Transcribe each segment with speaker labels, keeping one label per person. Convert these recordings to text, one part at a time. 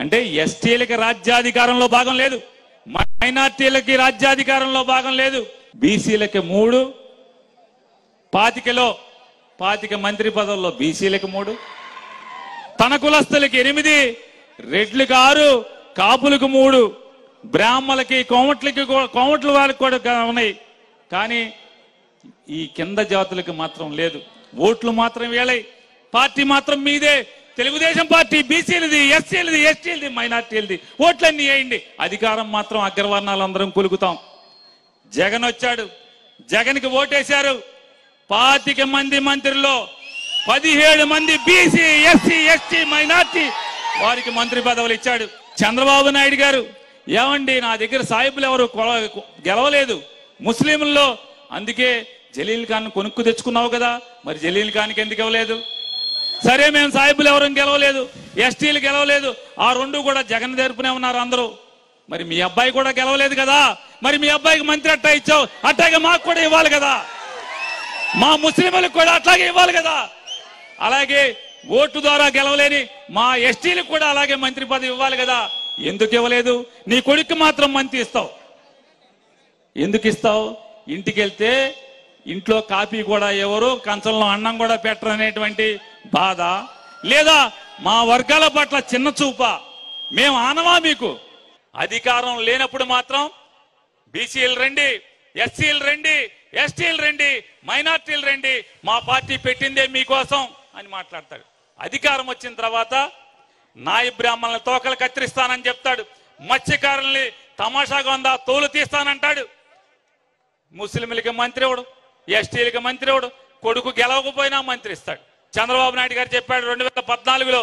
Speaker 1: అంటే ఎస్టీలకి రాజ్యాధికారంలో భాగం లేదు మైనార్టీలకి రాజ్యాధికారంలో భాగం లేదు బీసీలకి మూడు పాతికలో పాతిక మంత్రి పదవుల్లో బీసీలకి మూడు తన కులస్తులకి ఎనిమిది రెడ్లకి ఆరు కాపులకు మూడు బ్రాహ్మలకి కోమట్లకి కూ- కోమట్ల వాళ్ళకి కూడా కా- ఉన్నాయి కానీ ఈ కింద జాతులకు మాత్రం లేదు ఓట్లు మాత్రం వేళై పార్టీ మాత్రం మీదే తెలుగుదేశం పార్టీ బీసీలది ఎస్సీలది ఎస్టీలది మైనార్టీలది ఓట్లన్నీ వేయండి అధికారం మాత్రం అగ్రవర్ణాలందరం కొలుకుతాం జగన్ వచ్చాడు జగన్కి ఓటేశారు పాతిక మంది మంత్రుల్లో పదిహేడు మంది బీసీ ఎస్సీ ఎస్టీ మైనార్టీ వారికి మంత్రి పదవులు ఇచ్చాడు చంద్రబాబు నాయుడు గారు ఏమండి నా దగ్గర సాయిబులు ఎవరు కొల- గెలవలేదు ముస్లింల్లో అందుకే జలీల్ ఖాన్ కొనుక్కు తెచ్చుకున్నావు కదా మరి జలీల్ ఖాన్కి ఎందుకు ఇవ్వలేదు సరే మేము సాయిబులు ఎవరు గెలవలేదు ఎస్టీలు గెలవలేదు ఆ రెండు కూడా జగన్ తరపునే ఉన్నారు అందరూ మరి మీ అబ్బాయి కూడా గెలవలేదు కదా మరి మీ అబ్బాయికి మంత్రి అట్టా ఇచ్చావు అట్టాగే మాకు కూడా ఇవ్వాలి కదా మా ముస్లింలకు కూడా అట్లాగే ఇవ్వాలి కదా అలాగే ఓటు ద్వారా గెలవలేని మా ఎస్టీలకు కూడా అలాగే మంత్రి పదవి ఇవ్వాలి కదా ఎందుకు ఇవ్వలేదు నీ కొడుకు మాత్రం మంత్రి ఇస్తావు ఎందుకు ఇస్తావు ఇంటికి వెళ్తే ఇంట్లో కాఫీ కూడా ఎవరు కంచంలో అన్నం కూడా పెట్టరు అనేటువంటి బాధ లేదా మా వర్గాల పట్ల చిన్న చూప మేము ఆనవా మీకు అధికారం లేనప్పుడు మాత్రం బీసీలు రండి ఎస్సీలు రండి ఎస్టీలు రండి మైనార్టీలు రండి మా పార్టీ పెట్టిందే మీకోసం అని మాట్లాడతాడు అధికారం వచ్చిన తర్వాత నాయ బ్రాహ్మణుల తోకలు కత్తిరిస్తానని చెప్తాడు మత్స్యకారుల్ని తమాషాగా ఉందా తోలు తీస్తానంటాడు ముస్లింలకి మంత్రి ఎవడు ఎస్టీలకి మంత్రి ఎవడు కొడుకు గెలవకపోయినా మంత్రి ఇస్తాడు చంద్రబాబు నాయుడు గారు చెప్పాడు రెండు వేల పద్నాలుగులో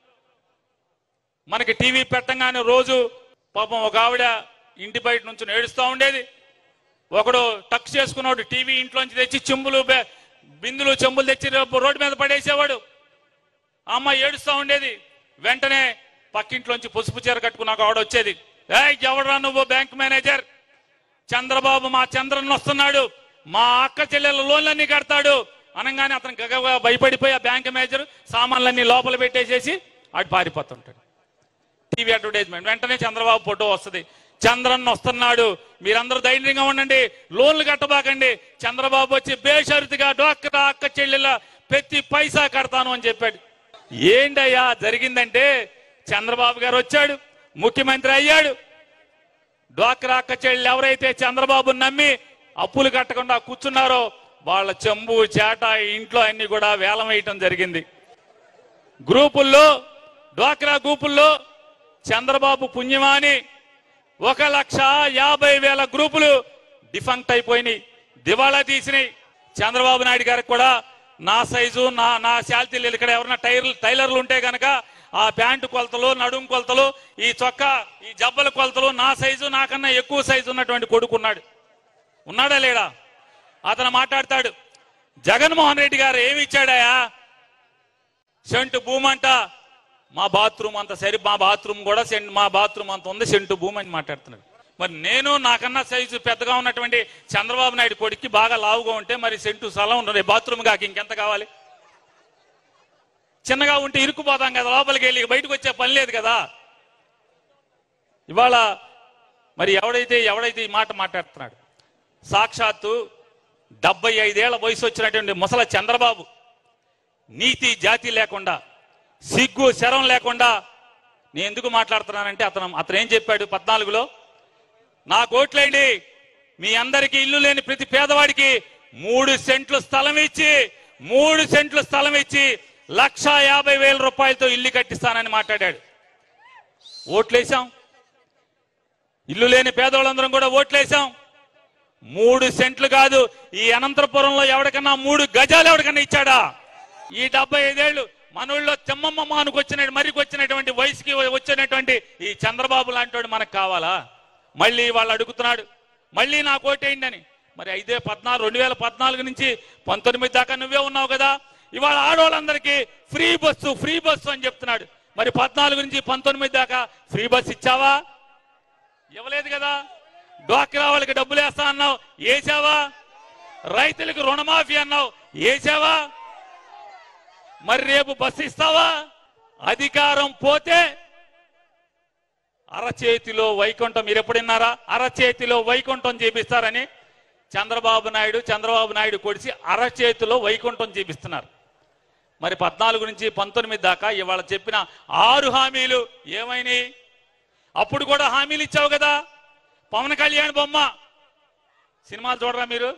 Speaker 1: మనకి టీవీ పెట్టంగానే రోజు పాపం ఒక ఆవిడ ఇంటి బయట నుంచి ఏడుస్తూ ఉండేది ఒకడు టక్ చేసుకున్నాడు టీవీ ఇంట్లోంచి తెచ్చి చెంబులు బె- బిందులు చెంబులు తెచ్చి రోడ్డు మీద పడేసేవాడు ఆ అమ్మాయి ఏడుస్తూ ఉండేది వెంటనే పక్కింట్లోంచి పసుపు చీర కట్టుకున్నాక ఆవిడ వచ్చేది ఏ ఎవడరా నువ్వు బ్యాంక్ మేనేజర్ చంద్రబాబు మా చంద్రన్ వస్తున్నాడు మా అక్క చెల్లెల లోన్లన్నీ కడతాడు అనగానే అతను గగగా భయపడిపోయి ఆ బ్యాంక్ మేనేజర్ సామాన్లన్నీ లోపల పెట్టేసేసి అటు పారిపోతుంటాడు టీవీ అడ్వర్టైజ్మెంట్ వెంటనే చంద్రబాబు ఫోటో వస్తుంది చంద్రన్ వస్తున్నాడు మీరందరూ ధైర్యంగా ఉండండి లోన్లు కట్టబాకండి చంద్రబాబు వచ్చి బేషరతుగా డోక్రా అక్క చెల్లెల ప్రతి పైసా కడతాను అని చెప్పాడు ఏంటయ్యా జరిగిందంటే చంద్రబాబు గారు వచ్చాడు ముఖ్యమంత్రి అయ్యాడు డ్వాక్రా అక్క చెల్లెలు ఎవరైతే చంద్రబాబు నమ్మి అప్పులు కట్టకుండా కూర్చున్నారో వాళ్ళ చెంబు చేట ఇంట్లో అన్ని కూడా వేలం వేయటం జరిగింది గ్రూపుల్లో డ్వాక్రా గ్రూపుల్లో చంద్రబాబు పుణ్యమాని ఒక లక్ష యాభై వేల గ్రూపులు డిఫంక్ట్ అయిపోయినాయి దివాళా తీసినాయి చంద్రబాబు నాయుడు గారికి కూడా నా సైజు నా నా శాల్తీలు ఇక్కడ ఎవరైనా టైర్లు టైలర్లు ఉంటే గనక ఆ ప్యాంటు కొలతలు నడుం కొలతలు ఈ చొక్కా ఈ జబ్బల కొలతలు నా సైజు నాకన్నా ఎక్కువ సైజు ఉన్నటువంటి కొడుకున్నాడు ఉన్నాడా లేడా అతను మాట్లాడతాడు జగన్మోహన్ రెడ్డి గారు ఏమి ఇచ్చాడాయా సెంటు భూమి అంట మా బాత్రూమ్ అంత సరి మా బాత్రూమ్ కూడా సెంట్ మా బాత్రూమ్ అంత ఉంది సెంటు భూమి అని మాట్లాడుతున్నాడు మరి నేను నాకన్నా సైజు పెద్దగా ఉన్నటువంటి చంద్రబాబు నాయుడు కొడుక్కి బాగా లావుగా ఉంటే మరి సెంటు స్థలం ఉండదు బాత్రూమ్ కాక ఇంకెంత కావాలి చిన్నగా ఉంటే ఇరుక్కుపోతాం కదా లోపలికి వెళ్ళి బయటకు వచ్చే పని లేదు కదా ఇవాళ మరి ఎవడైతే ఎవడైతే ఈ మాట మాట్లాడుతున్నాడు సాక్షాత్తు డెబ్బై ఐదేళ్ల వయసు వచ్చినటువంటి ముసల చంద్రబాబు నీతి జాతి లేకుండా సిగ్గు శరం లేకుండా నేను ఎందుకు మాట్లాడుతున్నానంటే అతను అతను ఏం చెప్పాడు పద్నాలుగులో నా కోట్లేండి మీ అందరికీ ఇల్లు లేని ప్రతి పేదవాడికి మూడు సెంట్లు స్థలం ఇచ్చి మూడు సెంట్లు స్థలం ఇచ్చి లక్ష యాభై వేల రూపాయలతో ఇల్లు కట్టిస్తానని మాట్లాడాడు ఓట్లేసాం ఇల్లు లేని పేదవాళ్ళందరం కూడా ఓట్లేసాం మూడు సెంట్లు కాదు ఈ అనంతపురంలో ఎవరికన్నా మూడు గజాలు ఎవరికన్నా ఇచ్చాడా ఈ డెబ్బై ఐదేళ్లు మనోళ్ళలో తిమ్మమ్మ మానుకు వచ్చిన మరికి వచ్చినటువంటి వయసుకి వచ్చినటువంటి ఈ చంద్రబాబు లాంటి మనకు కావాలా మళ్ళీ వాళ్ళు అడుగుతున్నాడు మళ్ళీ నా కోటేయండి అని మరి ఐదే పద్నాలుగు రెండు వేల పద్నాలుగు నుంచి పంతొమ్మిది దాకా నువ్వే ఉన్నావు కదా ఇవాళ ఆడవాళ్ళందరికీ ఫ్రీ బస్సు ఫ్రీ బస్సు అని చెప్తున్నాడు మరి పద్నాలుగు నుంచి పంతొమ్మిది దాకా ఫ్రీ బస్ ఇచ్చావా ఇవ్వలేదు కదా డ్వాక్రా వాళ్ళకి డబ్బులు వేస్తా అన్నావు వేసావా రైతులకు రుణమాఫీ అన్నావు వేసావా మరి రేపు బస్సు ఇస్తావా అధికారం పోతే అరచేతిలో వైకుంఠం మీరు ఎప్పుడు విన్నారా అరచేతిలో వైకుంఠం చేపిస్తారని చంద్రబాబు నాయుడు చంద్రబాబు నాయుడు కొడిసి అరచేతిలో వైకుంఠం చేపిస్తున్నారు మరి పద్నాలుగు నుంచి పంతొమ్మిది దాకా ఇవాళ చెప్పిన ఆరు హామీలు ఏమైనాయి అప్పుడు కూడా హామీలు ఇచ్చావు కదా పవన్ కళ్యాణ్ బొమ్మ సినిమాలు చూడరా మీరు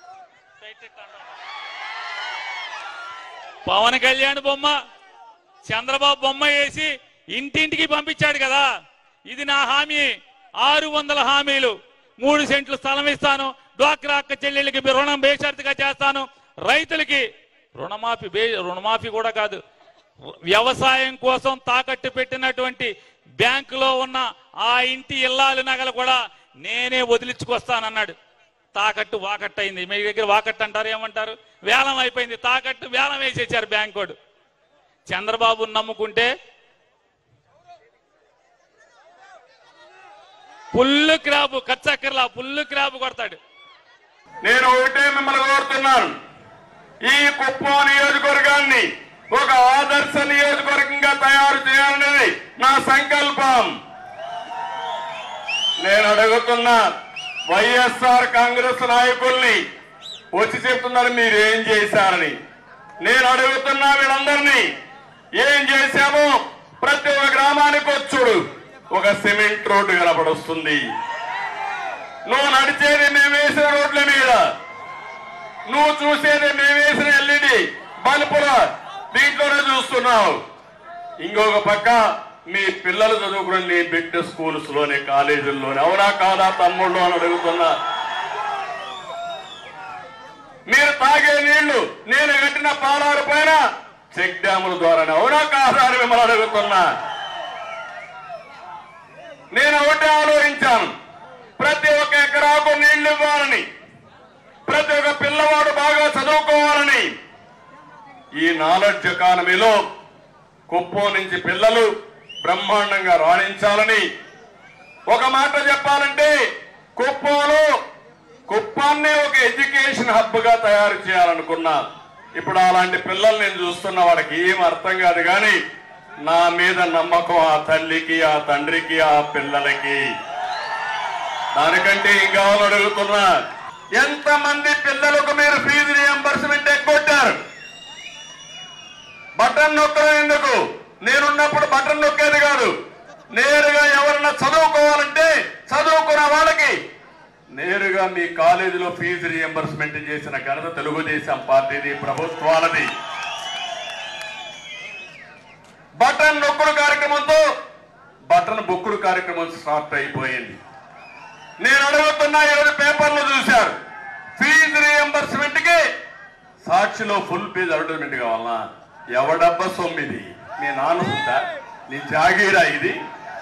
Speaker 1: పవన్ కళ్యాణ్ బొమ్మ చంద్రబాబు బొమ్మ వేసి ఇంటింటికి పంపించాడు కదా ఇది నా హామీ ఆరు వందల హామీలు మూడు సెంట్లు స్థలం ఇస్తాను డ్వాక్రా అక్క చెల్లెళ్ళకి రుణం బేషరతుగా చేస్తాను రైతులకి రుణమాఫీ బే రుణమాఫీ కూడా కాదు వ్యవసాయం కోసం తాకట్టు పెట్టినటువంటి బ్యాంకులో ఉన్న ఆ ఇంటి ఇల్లాలు నగలు కూడా నేనే వదిలించుకొస్తానన్నాడు తాకట్టు వాకట్టు అయింది మీ దగ్గర వాకట్టు అంటారు ఏమంటారు వేలం అయిపోయింది తాకట్టు వేలం వేసేసారు బ్యాంకోడు చంద్రబాబుని నమ్ముకుంటే పుల్లు క్రాబు కచ్చక్కర్లా పుల్లు క్రాబు కొడతాడు
Speaker 2: నేను ఒకటే మిమ్మల్ని కోరుతున్నాను ఈ కుప్పం నియోజకవర్గాన్ని ఒక ఆదర్శ నియోజకవర్గంగా తయారు చేయాలనేది నా సంకల్పం నేను అడుగుతున్నా వైఎస్ఆర్ కాంగ్రెస్ నాయకుల్ని వచ్చి చెప్తున్నారు మీరు ఏం చేశారని నేను అడుగుతున్నా వీళ్ళందరినీ ఏం చేశామో ప్రతి ఒక్క గ్రామానికి వచ్చుడు ఒక సిమెంట్ రోడ్డు కనపడొస్తుంది నువ్వు నడిచేది మేము వేసిన రోడ్ల మీద నువ్వు చూసేది మేము వేసిన ఎల్ఈడి బల్బుల దీంట్లోనే చూస్తున్నావు ఇంకొక పక్క మీ పిల్లలు చదువుకున్న నీ బిడ్డ స్కూల్స్ లోనే కాలేజీల్లోనే అవునా కాదా తమ్ముళ్ళు అని అడుగుతున్నా మీరు తాగే నీళ్లు నేను కట్టిన పాలారు పైన చెక్ డ్యాముల ద్వారానే అవునా కాదా అని మిమ్మల్ని అడుగుతున్నా నేను ఒకటే ఆలోచించాను ప్రతి ఒక్క ఎకరాకు నీళ్లు ఇవ్వాలని ప్రతి ఒక్క పిల్లవాడు బాగా చదువుకోవాలని ఈ నాలెడ్జ్ ఎకానమీలో కుప్పం నుంచి పిల్లలు బ్రహ్మాండంగా రాణించాలని ఒక మాట చెప్పాలంటే కుప్పంలో కుప్పాన్నే ఒక ఎడ్యుకేషన్ హబ్ గా తయారు చేయాలనుకున్నా ఇప్పుడు అలాంటి పిల్లలు నేను చూస్తున్న వాడికి ఏం అర్థం కాదు కానీ నా మీద నమ్మకం ఆ తల్లికి ఆ తండ్రికి ఆ పిల్లలకి దానికంటే ఇంకా అడుగుతున్నా ఎంతమంది పిల్లలకు మీరు ఫీజు రియంబర్స్మెంట్ ఎగ్గొట్టారు బటన్ నొక్కడం ఎందుకు నేనున్నప్పుడు బటన్ నొక్కేది కాదు నేరుగా ఎవరన్నా చదువుకోవాలంటే చదువుకున్న వాళ్ళకి నేరుగా మీ కాలేజీలో ఫీజు రియంబర్స్మెంట్ చేసిన ఘనత తెలుగుదేశం పార్టీది ప్రభుత్వాలది బటన్ నొక్కుడు కార్యక్రమంతో బటన్ బొక్కుడు కార్యక్రమం స్టార్ట్ అయిపోయింది నేను అడుగుతున్నా ఎవరు పేపర్లో చూశారు ఫీజు రియంబర్స్మెంట్ కి సాక్షిలో ఫుల్ పేజ్ అడ్వర్టైజ్మెంట్ కావాలా ఎవడబ్బ సొమ్మిది మీ నాన్న ఉందా నీ జాగీరా ఇది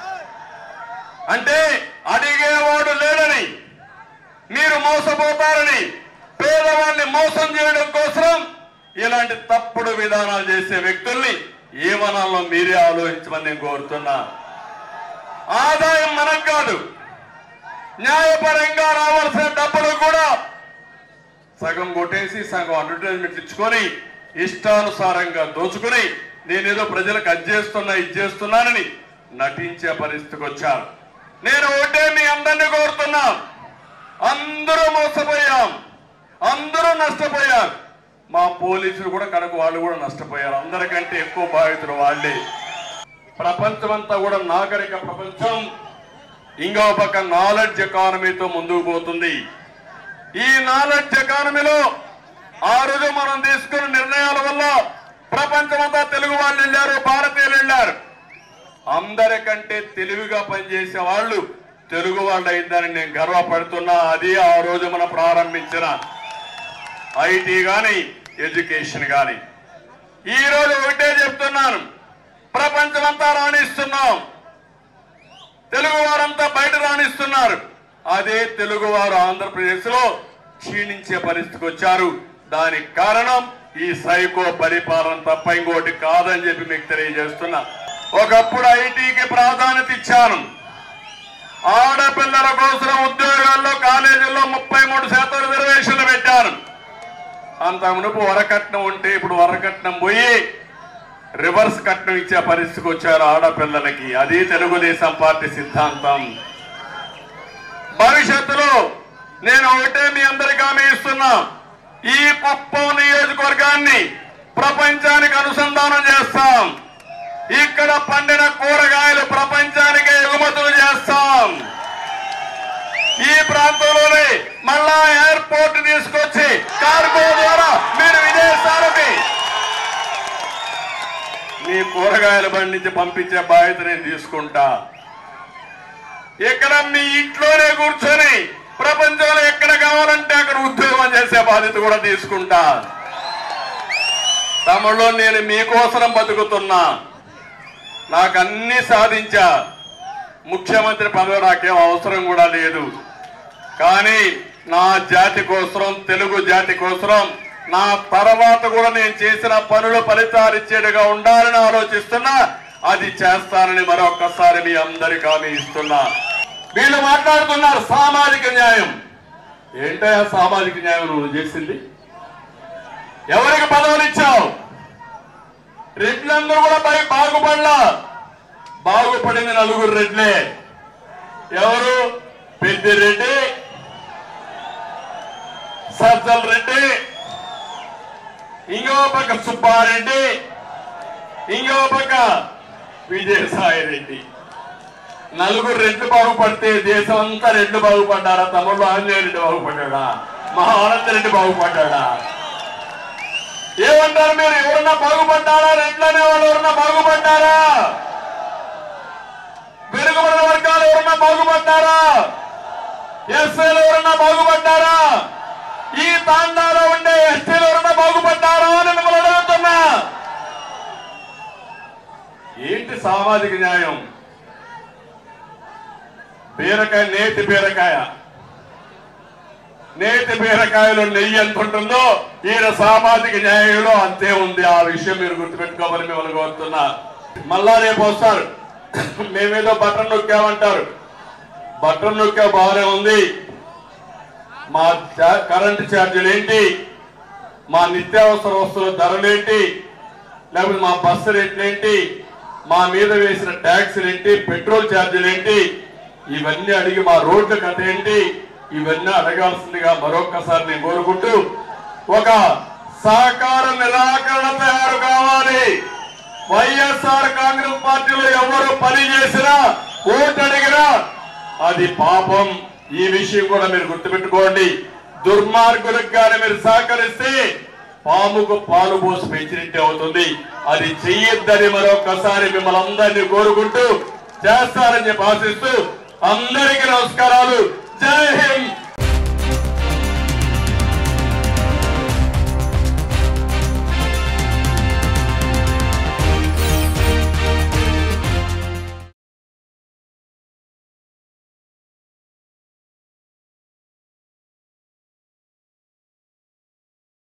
Speaker 2: అంటే అడిగేవాడు లేడని మీరు మోసపోతారని పేదవాడిని మోసం చేయడం కోసం ఇలాంటి తప్పుడు విధానాలు చేసే వ్యక్తుల్ని ఏమనాలో మీరే ఆలోచించమని నేను కోరుతున్నా ఆదాయం మనకు కాదు న్యాయపరంగా రావాల్సిన డబ్బులు కూడా సగం కొట్టేసి సగం అడ్వర్టైజ్మెంట్ ఇచ్చుకొని ఇష్టానుసారంగా దోచుకుని నేనేదో ప్రజలకు అది చేస్తున్నా ఇది చేస్తున్నానని నటించే పరిస్థితికి వచ్చారు నేను ఒకటే మీ అందరినీ కోరుతున్నా అందరూ మోసపోయాం అందరూ నష్టపోయారు మా పోలీసులు కూడా కనుక వాళ్ళు కూడా నష్టపోయారు అందరికంటే ఎక్కువ బాధితులు వాళ్ళే ప్రపంచమంతా కూడా నాగరిక ప్రపంచం ఇంకో పక్క నాలెడ్జ్ ఎకానమీతో ముందుకు పోతుంది ఈ నాలెడ్జ్ ఎకానమీలో ఆ రోజు మనం తీసుకున్న నిర్ణయాల వల్ల ప్రపంచమంతా తెలుగు వాళ్ళు వెళ్ళారు భారతీయులు వెళ్ళారు అందరికంటే తెలివిగా పనిచేసే వాళ్ళు తెలుగు వాళ్ళు అయిందని నేను గర్వపడుతున్నా అది ఆ రోజు మనం ప్రారంభించిన ఐటీ గాని ఎడ్యుకేషన్ గాని ఈ రోజు ఒకటే చెప్తున్నాను ప్రపంచమంతా రాణిస్తున్నాం తెలుగు వారంతా బయట రాణిస్తున్నారు అదే తెలుగు వారు ఆంధ్రప్రదేశ్ లో క్షీణించే పరిస్థితికి వచ్చారు దానికి కారణం ఈ సైకో పరిపాలన తప్ప ఇంకోటి కాదని చెప్పి మీకు తెలియజేస్తున్నా ఒకప్పుడు ఐటీకి ప్రాధాన్యత ఇచ్చాను ఆడపిల్లల కోసం ఉద్యోగాల్లో కాలేజీల్లో ముప్పై మూడు శాతం రిజర్వేషన్లు పెట్టాను అంత మునుపు వరకట్నం ఉంటే ఇప్పుడు వరకట్నం పోయి రివర్స్ కట్నం ఇచ్చే పరిస్థితికి వచ్చారు ఆడపిల్లలకి అది తెలుగుదేశం పార్టీ సిద్ధాంతం భవిష్యత్తులో నేను ఒకటే మీ అందరికీ హామీ ఇస్తున్నా ఈ కుప్పం నియోజకవర్గాన్ని ప్రపంచానికి అనుసంధానం చేస్తాం ఇక్కడ పండిన కూరగాయలు ప్రపంచానికి ఎగుమతులు చేస్తాం ఈ ప్రాంతంలోనే మళ్ళా ఎయిర్పోర్ట్ తీసుకొచ్చి కార్గో ద్వారా మీరు విదేశాలకి మీ కూరగాయల బండి నుంచి పంపించే బాధ్యత నేను తీసుకుంటా ఇక్కడ మీ ఇంట్లోనే కూర్చొని ప్రపంచంలో ఎక్కడ కావాలంటే అక్కడ ఉద్యోగం చేసే బాధ్యత కూడా తీసుకుంటా తమలో నేను మీకోసం బతుకుతున్నా నాకు అన్ని సాధించా ముఖ్యమంత్రి పదవి నాకేం అవసరం కూడా లేదు కానీ నా జాతి కోసం తెలుగు జాతి కోసం నా తర్వాత కూడా నేను చేసిన పనులు ఫలితాలు ఇచ్చేట్టుగా ఉండాలని ఆలోచిస్తున్నా అది చేస్తానని మరొక్కసారి మీ అందరికీ హామీ ఇస్తున్నా వీళ్ళు మాట్లాడుతున్నారు సామాజిక న్యాయం ఏంటయ్యా సామాజిక న్యాయం నువ్వు చేసింది ఎవరికి పదవులు ఇచ్చావు రెడ్లందరూ కూడా పై బాగుపడలా బాగుపడింది నలుగురు రెడ్లే ఎవరు పెద్దిరెడ్డి సజ్జల రెడ్డి ఇంకో పక్క సుబ్బారెడ్డి ఇంకో పక్క విజయసాయి రెడ్డి నలుగురు రెడ్లు బాగుపడితే దేశం అంతా రెడ్లు బాగుపడ్డారా తమ్ముళ్ళు ఆంజనేయ రెడ్డి బాగుపడ్డా మహా ఆనంద రెడ్డి బాగుపడ్డా ఏమంటారు మీరు ఎవరన్నా బాగుపడ్డారా రెడ్లు అనే వాళ్ళు ఎవరన్నా బాగుపడ్డారా వెనుకబడిన వర్గాలు ఎవరన్నా బాగుపడ్డారా ఎస్ఐలు ఎవరన్నా బాగుపడ్డారా ఈ తాండాలో ఉండే ఎస్టీలు ఎవరన్నా బాగుపడ్డారా అని మిమ్మల్ని అడుగుతున్నా ఏంటి సామాజిక న్యాయం బీరకాయ నేతి బీరకాయ నేతి బీరకాయలో నెయ్యి ఎంత ఉంటుందో ఈయన సామాజిక న్యాయంలో అంతే ఉంది ఆ విషయం మీరు గుర్తుపెట్టుకోమని మిమ్మల్ని కోరుతున్నా మళ్ళా రేపు వస్తారు మేమేదో బటన్ నొక్కామంటారు బటన్ నొక్కా బాగానే ఉంది మా చా- కరెంటు ఛార్జీలు ఏంటి మా నిత్యావసర వస్తువుల ధరలేంటి లేకపోతే మా బస్సు రేట్లు ఏంటి మా మీద వేసిన ట్యాక్సులు ఏంటి పెట్రోల్ ఛార్జీలు ఏంటి ఇవన్నీ అడిగి మా రోడ్ల కథ ఏంటి ఇవన్నీ అడగాల్సిందిగా మరొక్కసారి నేను కోరుకుంటూ ఒక సహకార నిరాకరణ తయారు కావాలి వైఎస్ఆర్ కాంగ్రెస్ పార్టీలో ఎవరు పని చేసినా ఓటు అడిగినా అది పాపం ఈ విషయం కూడా మీరు గుర్తుపెట్టుకోండి దుర్మార్గులకు కానీ మీరు సహకరిస్తే పాముకు పాలు పోసి పెంచినట్టే అవుతుంది అది చెయ్యొద్దని మరొకసారి మిమ్మల్ని అందరినీ కోరుకుంటూ చేస్తారని చెప్పి ఆశిస్తూ అందరికీ నమస్కారాలు జై హింద్